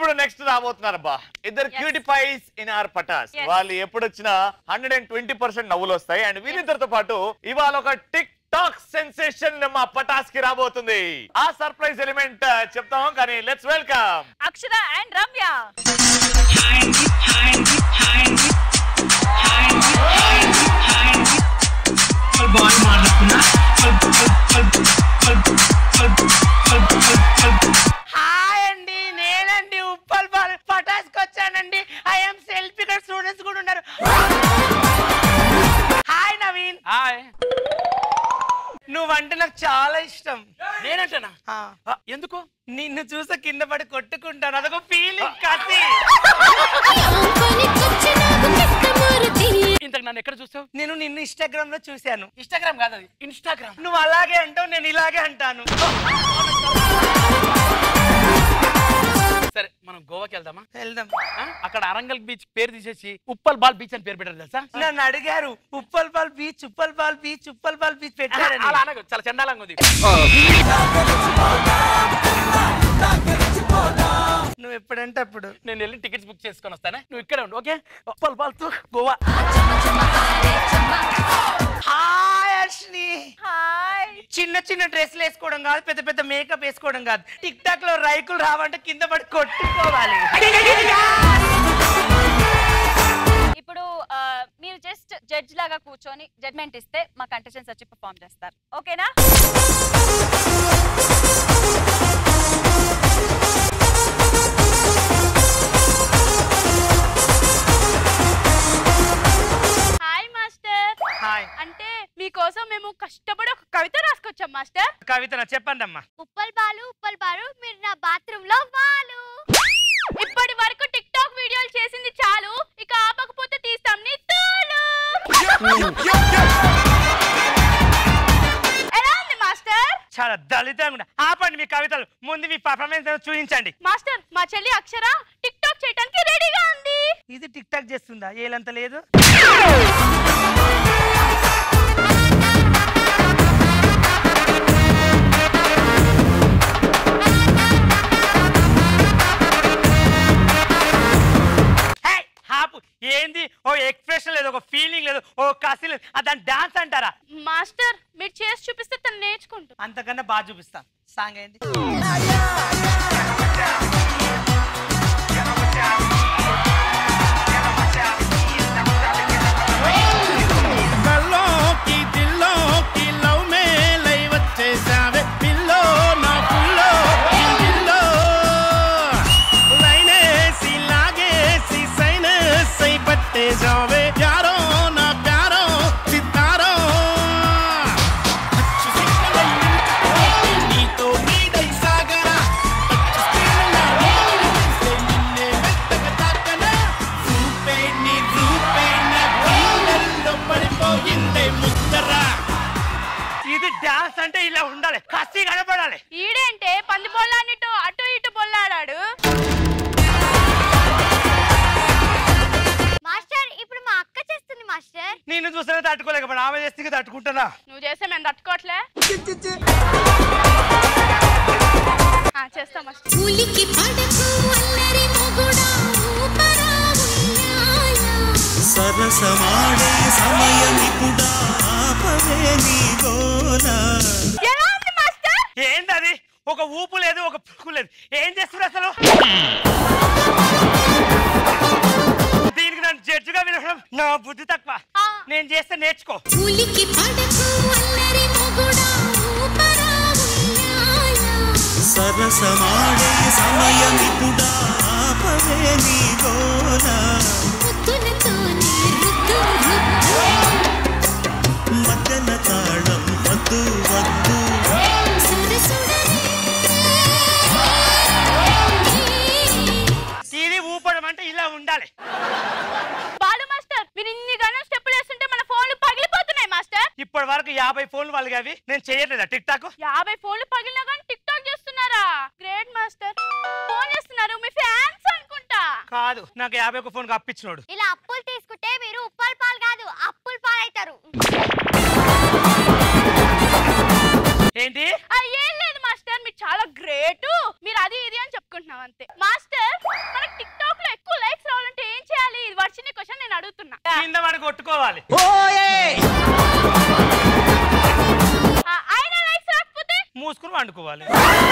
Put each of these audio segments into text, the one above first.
ఇప్పుడు నెక్స్ట్ రాబోతున్నారబ్బా ఇద్దరు Yes. క్యూటిఫైస్ ఇన్ ఆర్ పటాస్ Yes. వాళ్ళు ఎప్పుడు వచ్చినా హండ్రెడ్ అండ్ ట్వంటీ పర్సెంట్ నవ్వులు వస్తాయి అండ్ వీళ్ళిద్దరితో పాటు ఇవాళ ఒక టిక్ టాక్ సెన్సేషన్ మా పటాస్ కి రాబోతుంది ఆ సర్ప్రైజ్ ఎలిమెంట్ చెప్తాం కానీ let's welcome Akshara and Ramya Bal మాట్లాడుతున్నా హాయ్ అండి నేనండి ఉప్పల్ బాల్ పటాస్కి వచ్చానండి ఐఎమ్ సెల్ఫీ ఇక్కడ స్టూడెంట్స్ కూడా ఉన్నారు హాయ్ నవీన్ హాయ్ నువ్వంటే నాకు చాలా ఇష్టం నేనంటేనా ఆ, ఆ, ఎందుకు నిన్ను చూసా కింద పడి కొట్టుకుంటాను అదొక ఫీలింగ్ కసి ఇంతకు నన్ను ఎక్కడ చూస్తావు నేను నిన్ను ఇన్స్టాగ్రామ్ లో చూశాను ఇన్స్టాగ్రామ్ కాదు అది ఇన్స్టాగ్రామ్ నువ్వు అలాగే అంటావు నేను ఇలాగే అంటాను సరే మనం గోవాకి వెళ్దామా వెళ్దాం ఆ? అక్కడ అరంగల్ బీచ్ పేరు తీసేసి ఉప్పల్ బాల్ బీచ్ అని పేరు పెట్టారు తెలుసా నన్ను అడిగారు Uppal Bal beach Uppal Bal beach Uppal Bal beach అలా పెట్టారని అనకు చాలా చండాలంగా ఉంది నువ్వు ఎప్పుడంటే అప్పుడు నేను వెళ్ళి టికెట్స్ బుక్ చేసుకొని వస్తానే నువ్వు ఇక్కడే ఉండు ఓకే ఉప్పల్ బాల్ తో గోవా హాయ్ అర్షిని హాయ్ చిన్న చిన్న డ్రెస్సులు వేసుకోవడం కాదు పెద్ద పెద్ద మేకప్ వేసుకోవడం కాదు టిక్ టాక్ లో రైకులు రావంటే కింద పడి కొట్టుకోవాలి ఇప్పుడు ఆ, మీరు జస్ట్ జడ్జ్ లాగా కూర్చొని జడ్మెంట్ ఇస్తే మా కంటెస్టెంట్స్ వచ్చి పర్ఫామ్ చేస్తారు ఓకేనా హాయ్ మాస్టర్ హాయ్ అంటే మీకోసం మేము కష్టపడి ఒక కవిత రాసుకొచ్చాం మాస్టర్ కవిత చెప్పండి అమ్మా ఉప్పల్ బాలు ఉప్పల్ బాలు మీరు నా బాత్రూమ్ లో బాలు ఇప్పటి వరకు టిక్ టాక్ వీడియోలు చేసింది చాలు ఇక ఆపకపోతే తీస్తాం నీ తోలు ఎలా ఉంది మాస్టర్ చాలా దళితంగా ఉండే. ఆపండి మీ కవితలు ముందు మీ పర్ఫార్మెన్స్ చూపించండి మాస్టర్ మా చెల్లి అక్షర టిక్ టాక్ చేయడానికి రెడీగా ఉంది ఇది టిక్ టాక్ చేస్తుందా ఏలంత లేదు హే, ఆపు ఏంది ఓ ఎక్స్ప్రెషన్ లేదు ఒక ఫీలింగ్ లేదు ఓ కసి లేదు ఆ దాని డాన్స్ అంటారా మాస్టర్ మీరు చేసి చూపిస్తే తను నేర్చుకుంటుంది అంతకన్నా బాగా చూపిస్తాను సాంగ్ ఏంటి కల్లోకి దిల్లోకి లవ్ మేలై వచ్చేసావే పిల్లో నా పుల్లో దిల్లో లైనేసి లాగేసి సైనస్ అయి పట్టేసావే యారో నా ప్యారో సితారో అచ్చు సిక్కలై నిలుచుకోటి నీతో నీడై సాగరా అచ్చు స్త్రీల నీరు తీసే నిన్నే మెత్తగా తాకనా రూపే నీ రూపే నా గుండెల్లో పడిపోయిందే ముద్దరా ఇది డాన్స్ అంటే ఇలా ఉండాలి కసి కనపడాలి ఈడేంటే పంది బొల్లాన్నిటు అటు ఇటు బొల్లాడాడు మాస్టర్ ఇప్పుడు మా అక్క చేస్తుంది మాస్టర్ నేను చూస్తే తట్టుకోలేకపోతే ఆమె చేస్తే తట్టుకుంటానా నువ్వు చేస్తే మేము తట్టుకోవట్లే ఆ, చేస్తాం మాస్టర్ ఉలికి పడకు అల్లరి మొగుడా ఊపరా ఉయ్యాలా. సరసమాడే సమయమిపుడా ఆపవే నీ గోలా ఎలా ఉంది మాస్టర్ ఏంటది ఒక ఊపు లేదు ఒక పుక్కు లేదు ఏం చేస్తున్నారు అసలు దీనికి నన్ను జడ్జిగా వినడం నా బుద్ధి తక్కువ ఆ. నేను చేస్తే నేర్చుకో ఉలికి పడకు అల్లరి మొగుడా ఊపరా ఉయ్యాలా. సరసమాడే సమయమిపుడా ఆపవే నీ గోలా ముద్దులతోనే రుద్దు రుద్దు. మధ్యన తాళం వద్దు వద్దు సరసుడనే. ఇది ఊపడం అంటే ఇలా ఉండాలి బాలు మాస్టర్ మీరు ఇన్ని గణం స్టెప్పులు వేస్తుంటే మన ఫోన్లు పగిలిపోతున్నాయి మాస్టర్ ఇప్పటి వరకు యాభై ఫోన్లు వాళ్ళకి అవి నేను చేయట్లేదా టిక్ టాక్ యాభై ఫోన్లు పగిలినా కానీ టిక్ టాక్ చేస్తున్నారా గ్రేట్ మాస్టర్ ఫోన్ చేస్తున్నారు మీ ఫ్యాన్స్ అనుకుంటా కాదు నాకు యాభై ఒక ఫోన్ అప్పించినోడు ఇలా అప్పులు తీసుకుంటే మీరు ఉప్పల్ పాలు కాదు అప్పులు పాలవుతారు ఏంటి ఏం లేదు మాస్టర్ మీరు చాలా గ్రేట్ మీరు అది ఇది అని చెప్పుకుంటున్నాం అంతే మాస్టర్ పండుకోవాలి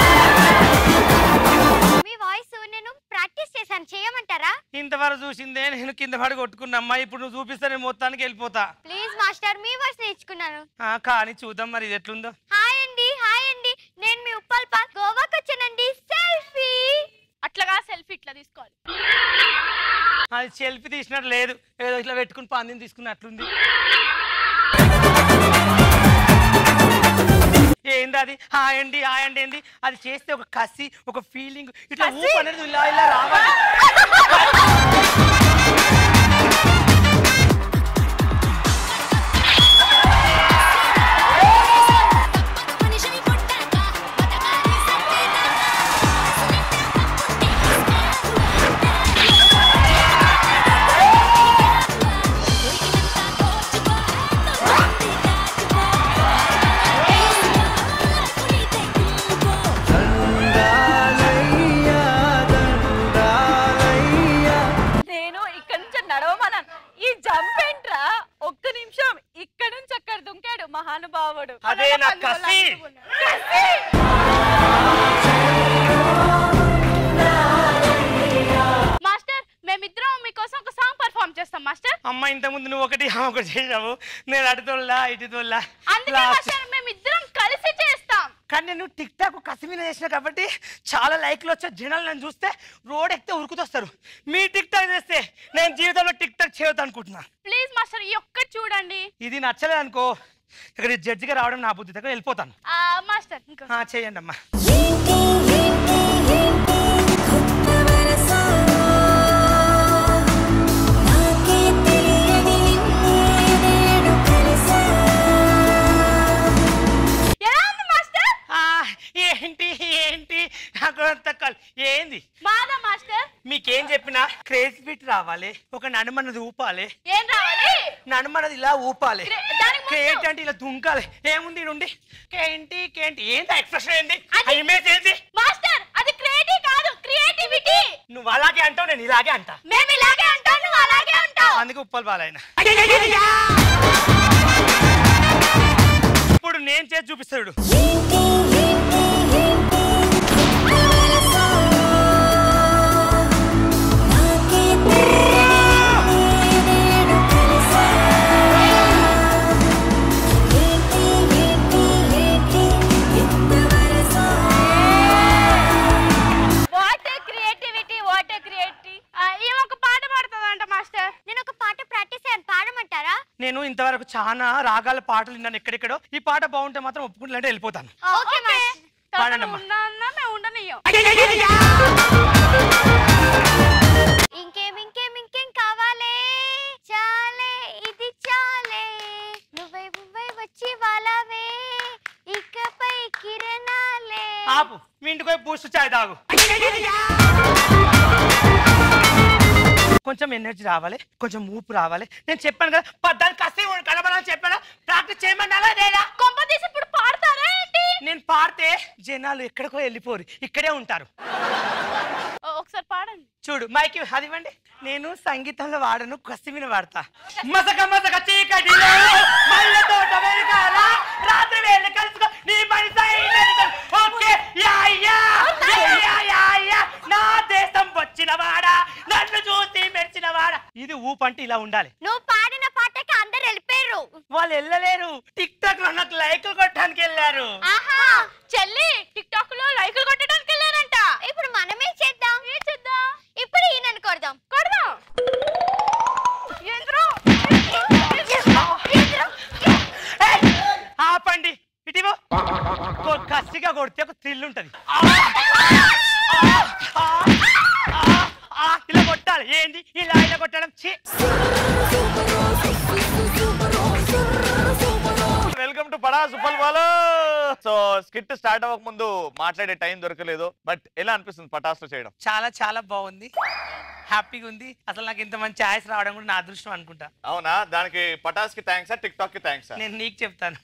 మీ వాయిస్ నేను ప్రాక్టీస్ చేశాను చేయమంటారా ఇంతవరకు చూసిందే నేను కింద పడి కొట్టుకున్నమ్మా ఇప్పుడు నువ్వు చూపిస్తే నేను మొత్తానికి వెళ్ళిపోతా ప్లీజ్ మాస్టర్ మీ వాయిస్ నేర్చుకున్నాను ఆ, కానీ చూద్దాం మరి ఇది ఎట్లుందో హాయ్ అండి హాయ్ అండి నేను మీ ఉప్పల్ పాల్ గోవాకి వచ్చానండి సెల్ఫీ అట్లాగా సెల్ఫీ ఇట్లా తీసుకోవాలి అది సెల్ఫీ తీసినట్టు లేదు ఏదో ఇట్లా పెట్టుకుని పందిని తీసుకున్నట్లుంది ఏంది అది హాయ్ అండి హాయ్ అండి ఏంది అది చేస్తే ఒక కసి ఒక ఫీలింగ్ ఇట్లా ఊపు అనేది ఇలా ఇలా రావాలి మనిషిని కొట్టాక బతకాలి సత్యదాకా నేను ఇక్కడ నుంచి నడవమన్నాను ఈ జంప్ ఏంట్రా ఒక్క నిమిషం ఇక్కడ నుంచి అక్కడ దుంకాడు మహానుభావుడు అదే నా కసి కసి! మాస్టర్ మేమిద్దరం మీకోసం ఒక సాంగ్ పర్ఫామ్ చేస్తాం మాస్టర్ అమ్మ ఇంత ముందు నువ్వు ఒకటి ఆమె ఒకటి చేసావు నేను అటు తోల్లా ఇటు తోల్లా అందుకే Last. మాస్టర్ మేమిద్దరం కలిసి చేస్తాం కానీ నేను టిక్ టాక్ కసిమీన చేసిన కాబట్టి చాలా లైక్లు వచ్చే జనాలు నన్ను చూస్తే రోడ్ ఎక్కితే ఉరుకుతొస్తారు మీ టిక్ టాక్ చేస్తే నేను జీవితంలో టిక్ టాక్ చేయొద్దు అనుకుంటున్నా ప్లీజ్ మాస్టర్ ఈ ఒక్కటి చూడండి ఇది నచ్చలేదు అనుకో ఇక్కడ జడ్జిగా రావడం నా బుద్ధి దగ్గర వెళ్ళిపోతాను ఆ, మాస్టర్ ఇంకో ఆ, చేయండి అమ్మా ఎలా ఉంది మాస్టర్ ఆ, ఏంటి ఏంటి నాకు అంత కల్- ఏంది బాధ మాస్టర్ మీకేం చెప్పినా క్రేజ్ ఫిట్ రావాలి ఒక నడుమన్నది ఊపాలి ఏం రావాలి నడుమన్నది ఇలా ఊపాలి క్రే- దానికి ముందు- క్రేట్ అంటే ఇలా దుంకాలి ఏముంది ఈడ ఉండి కేంటి కేంటి ఏంటి ఎక్స్ప్రెషన్ ఏంటి అది- ఆ ఇమేజ్ ఏంటి మాస్టర్ అది క్రియేటివ్ కాదు క్రియేటివిటీ నువ్వు అలాగే అంటావు నేను ఇలాగే అంటా మేము ఇలాగే అంటాం నువ్వు అలాగే అంటావు అందుకే ఉప్పల్ బాలైన ఇప్పుడు నేను చేసి చూపిస్తాడు వాట్ క్రియేటివిటీ వాట్ క్రియేటివిటీ ఆ, ఈమె ఒక పాట పాడుతుందంట మాస్టర్ నేను ఒక పాట ప్రాక్టీస్ అయ్యాను పాడమంటారా నేను ఇంతవరకు చాలా రాగాల పాటలు విన్నాను ఎక్కడెక్కడో ఈ పాట బాగుంటే మాత్రం ఒప్పుకుంటే వెళ్ళిపోతాను ఓకే మాస్టర్ పాడండి అమ్మా. ఉన్నా మేము ఉండనియ్యం ఇంకేం ఇంకేం ఇంకేం కావాలే చాలే ఇది చాలే నువ్వై నువ్వై వచ్చి వాళ్ళవే ఇకపై కిరణాలే ఆపు మీ ఇంటికి పోయి బూస్ట్ చాయ్ తాగు కొంచెం ఎనర్జీ రావాలి కొంచెం ఊపు రావాలి నేను చెప్పాను కదా పద్దాలు కసి కనబడాలని చెప్పాను ప్రాక్టీస్ చేయమన్నారా లేదా కొంప తీసి ఇప్పుడు పాడతారా ఏంటి నేను పాడితే జనాలు ఎక్కడికో వెళ్ళిపోరు ఇక్కడే ఉంటారు ఓ, ఒకసారి పాడండి చూడు మైకి అది ఇవ్వండి నేను సంగీతంలో వాడను కసిమిన వాడతా మసక మసక చీకటిలో మల్లె తోట వెనకాల రాత్రి వేళ కలుసుకో నీ మనసు అయినది. Okay yeah yeah yeah yeah yeah నా దేశం వచ్చిన వాడా నన్ను చూసి మెరిచిన వాడా ఇది ఊపంటే ఇలా ఉండాలి నువ్వు పాడిన పాటకి అందరు వెళ్ళిపోయారు వాళ్ళు వెళ్ళలేరు టిక్ టాక్ లో నాకు లైకులు కొట్టడానికి వెళ్ళారు ఆహా చెల్లి టిక్ టాక్ లో లైకులు కొట్టడానికి వెళ్ళారంట ఇప్పుడు మనమే చేద్దాం ఏం చేద్దాం ఇప్పుడు ఈయనను కొడదాం కొడదాం ఏంద్రో ఏయ్! ఆపండి ఇటీవో కసిగా కొడితే ఒక థ్రిల్ ఉంటది ఆ! ఆ! ఆ! ఆ! ఆ! ఇలా కొట్టాలి ఏంది ఇలా ఇలా కొట్టడం ఛీ! వెల్కమ్ టు పడా సుపల్ బాలు సో స్కిట్ స్టార్ట్ అవ్వక ముందు మాట్లాడే టైం దొరకలేదు బట్ ఎలా అనిపిస్తుంది పటాస్ లో చేయడం చాలా చాలా బాగుంది హ్యాపీగా ఉంది అసలు నాకు ఇంత మంచి ఛాయిస్ రావడం కూడా నా అదృష్టం అనుకుంటా అవునా దానికి పటాస్ కి థ్యాంక్స్ టిక్ టాక్ కి థ్యాంక్స్ నేను నీకు చెప్తాను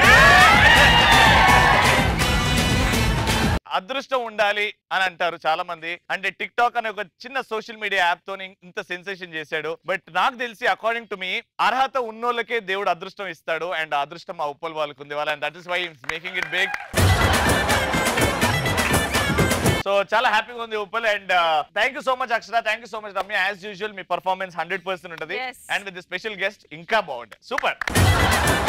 అదృష్టం ఉండాలి అని అంటారు చాలా మంది అంటే టిక్ టాక్ అనే ఒక చిన్న సోషల్ మీడియా యాప్ తోని ఇంత సెన్సేషన్ చేశాడు బట్ నాకు తెలిసి అకార్డింగ్ టు మీ అర్హత ఉన్నోళ్ళకే దేవుడు అదృష్టం ఇస్తాడు అండ్ అదృష్టం ఆ ఉప్పల్ వాళ్ళకు ఉంది వాళ్ళ that is why making it big చాలా హ్యాపీగా ఉంది Uppal and thank you so much Akshara thank you so much Ramya as usual మీ పర్ఫార్మెన్స్ హండ్రెడ్ పర్సెంట్ ఉంటుంది Yes. And with special guest ఇంకా బాగుంటుంది సూపర్